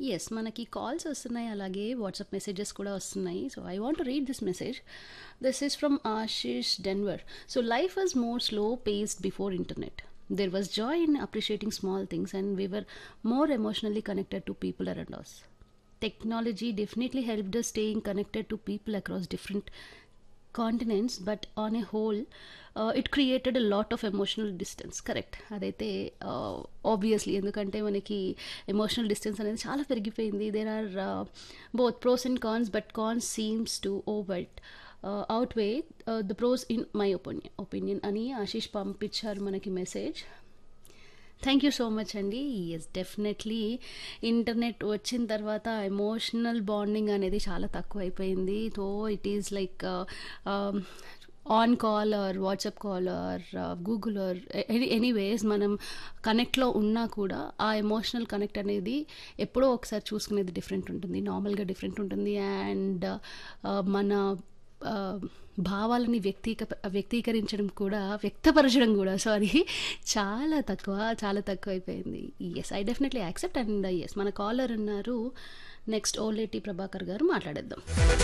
Yes. మనకి calls వస్తున్నాయి. అలాగే వాట్సాప్ మెసేజెస్ కూడా వస్తున్నాయి. So, I want to read this message. This is from Ashish Denver. So, life was more slow paced before internet. There was joy in appreciating small things, and we were more emotionally connected to people around us. Technology definitely helped us staying connected to people across different continents, but on a whole, uh, it created a lot of emotional distance. Correct అదైతే obviously ఎందుకంటే మనకి emotional distance అనేది చాలా పెరిగిపోయింది there are both pros and cons but cons seems to overt out weigh the pros in my opinion opinion అని ఆశీష్ పంపించారు మనకి message thank you so much అండి ఎస్ డెఫినెట్లీ ఇంటర్నెట్ వచ్చిన తర్వాత ఎమోషనల్ బాండింగ్ అనేది చాలా తక్కువ అయిపోయింది so it is like on call or WhatsApp call or Google or anyways మనం కనెక్ట్లో ఉన్నా కూడా ఆ ఎమోషనల్ కనెక్ట్ అనేది ఎప్పుడో ఒకసారి చూసుకునేది డిఫరెంట్ ఉంటుంది నార్మల్గా డిఫరెంట్ ఉంటుంది అండ్ మన ఆ, భావాలని వ్యక్తీక వ్యక్తీకరించడం కూడా వ్యక్తపరచడం కూడా సారీ చాలా తక్కువ చాలా తక్కువ అయిపోయింది yes I definitely accept and yes మన కాలర్ ఉన్నారు నెక్స్ట్ ఓలేటి ప్రభాకర్ గారు మాట్లాడేద్దాం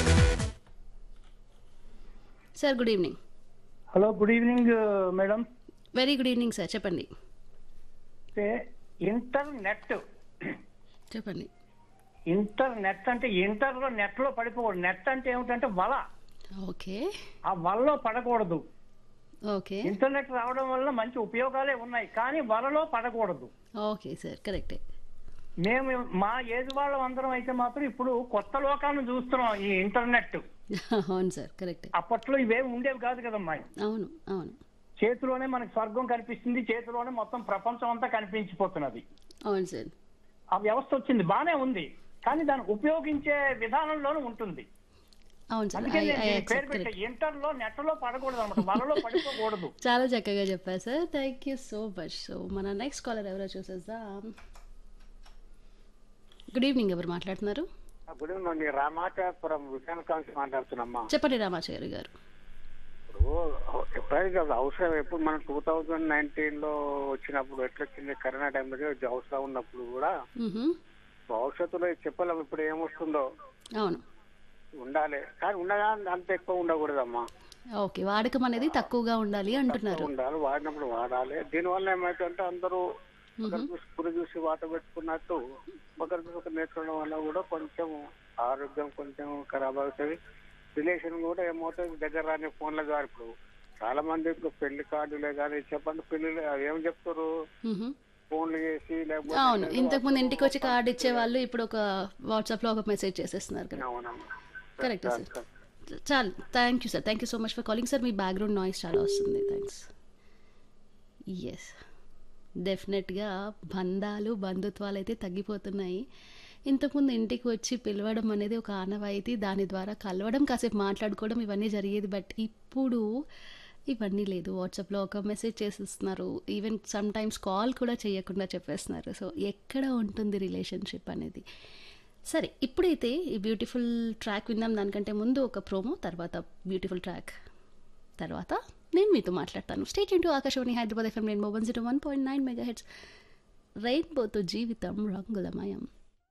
sir good evening hello good evening madam very good evening sir చెప్పండి ఇంటర్నెట్ చెప్పండి ఇంటర్నెట్ అంటే ఇంటర్ లో నెట్ లో పడిపోకూడదు నెట్ అంటే ఏమిటంటే వల ఓకే ఆ వలలో పడకూడదు ఓకే ఇంటర్నెట్ రావడం వల్ల మంచి ఉపయోగాలే ఉన్నాయి కానీ వలలో పడకూడదు ఓకే సార్ కరెక్టే మేము మా ఏజ్ వాళ్ళం అందరం అయితే మాత్రం ఇప్పుడు కొత్త లోకాన్ని చూస్తున్నాం ఈ ఇంటర్నెట్ అవును సార్ కరెక్టే అప్పట్లో ఇవేమి ఉండేవి కాదు కదమ్మా అవును అవును చేతిలోనే మనకి స్వర్గం కనిపిస్తుంది చేతిలోనే మొత్తం ప్రపంచం అంతా కనిపించిపోతున్నది అవును సార్ ఆ వ్యవస్థ వచ్చింది బానే ఉంది కానీ దాన్ని ఉపయోగించే విధానంలోనూ ఉంటుంది అవును సార్ అందుకే ఐ నేను ఐ దీనికి పేరు యాక్సెప్ట్ పెట్టా కరెక్ట్ ఇంటర్ లో నెట్ లో పడకూడదు అనమాట వలలో పడిపోకూడదు చాలా చక్కగా చెప్పారు sir thank you so much so మన నెక్స్ట్ కాలర్ ఎవరో చూసేద్దాం గుడ్ ఈవినింగ్ ఎవరు మాట్లాడుతున్నారు గుడ్ ఈవినింగ్ అండి రామాచాపురం విశాఖ నుంచి మాట్లాడుతున్నామ్మా చెప్పండి రామాచారి గారు ఇప్పుడు ఎప్పుడైతే కాదు అవసరం ఎప్పుడు మనం టూ థౌజండ్ నైన్టీన్ లో వచ్చినప్పుడు ఎట్లా వచ్చింది కరోనా టైంలో అవసరం ఉన్నప్పుడు కూడా మ్హూ. భవిష్యత్తులో చెప్పలేము ఇప్పుడు ఏమొస్తుందో అవును ఉండాలి కానీ ఉండగా అంత ఎక్కువ ఉండకూడదమ్మా ఓకే వాడకం అనేది తక్కువగా ఉండాలి అంటున్నారు ఉండాలి వాడినప్పుడు వాడాలి దీనివల్ల ఏమైతుందంటే అందరూ ఒకరు చూసి గురి చూసి వాత పెట్టుకున్నట్టు ఒకరి చూసి ఒకరు నేర్చుకోవడం వల్ల కూడా కొంచెం ఆరోగ్యం కొంచెం ఖరాబ్ అవుతుంది రిలేషన్ కూడా ఏమవుతుంది దగ్గర రాని ఫోన్ల ద్వారా ఇప్పుడు చాలా మంది ఇప్పుడు పెళ్లి కార్డులే కానీ చెప్పండి పెళ్లి ఏం చెప్తారు మ్హూ. ఫోన్లు చేసి లేకపోతే అవును ఇంతకుముందు ఇంటికి వచ్చి కార్డు ఇచ్చే వాళ్ళు ఇప్పుడు ఒక వాట్సాప్లో ఒక మెసేజ్ చేసేస్తున్నారు కదా అవునమ్మా కరెక్ట్ సార్ చాలు thank you sir thank you so much for calling sir మీ బ్యాక్గ్రౌండ్ నాయిస్ చాలా వస్తుంది థ్యాంక్స్ ఎస్ డెఫినెట్గా బంధాలు బంధుత్వాలు అయితే తగ్గిపోతున్నాయి ఇంతకుముందు ఇంటికి వచ్చి పిలవడం అనేది ఒక ఆనవాయితీ దాని ద్వారా కలవడం కాసేపు మాట్లాడుకోవడం ఇవన్నీ జరిగేది బట్ ఇప్పుడు ఇవన్నీ లేదు వాట్సాప్లో ఒక మెసేజ్ చేసేస్తున్నారు ఈవెన్ సమ్ టైమ్స్ కాల్ కూడా చేయకుండా చెప్పేస్తున్నారు సో ఎక్కడ ఉంటుంది రిలేషన్షిప్ అనేది సరే ఇప్పుడైతే ఈ బ్యూటిఫుల్ ట్రాక్ విందాం దానికంటే ముందు ఒక ప్రోమో తర్వాత బ్యూటిఫుల్ ట్రాక్ తర్వాత నేను మీతో మాట్లాడతాను stay tuned to Akashvani Hyderabad FM rainbow one zero one point nine megahertz రెయిన్బోతో జీవితం రంగులమయం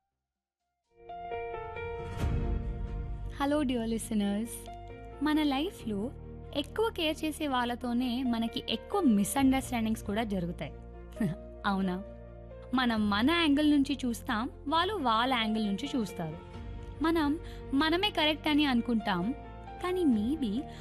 హలో డియర్ లిసనర్స్ మన లైఫ్లో ఎక్కువ కేర్ చేసే వాళ్ళతోనే మనకి ఎక్కువ మిస్అండర్స్టాండింగ్స్ కూడా జరుగుతాయి అవునా మనం మన యాంగిల్ నుంచి చూస్తాం వాళ్ళు వాళ్ళ యాంగిల్ నుంచి చూస్తారు మనం మనమే కరెక్ట్ అని అనుకుంటాం కానీ మేబీ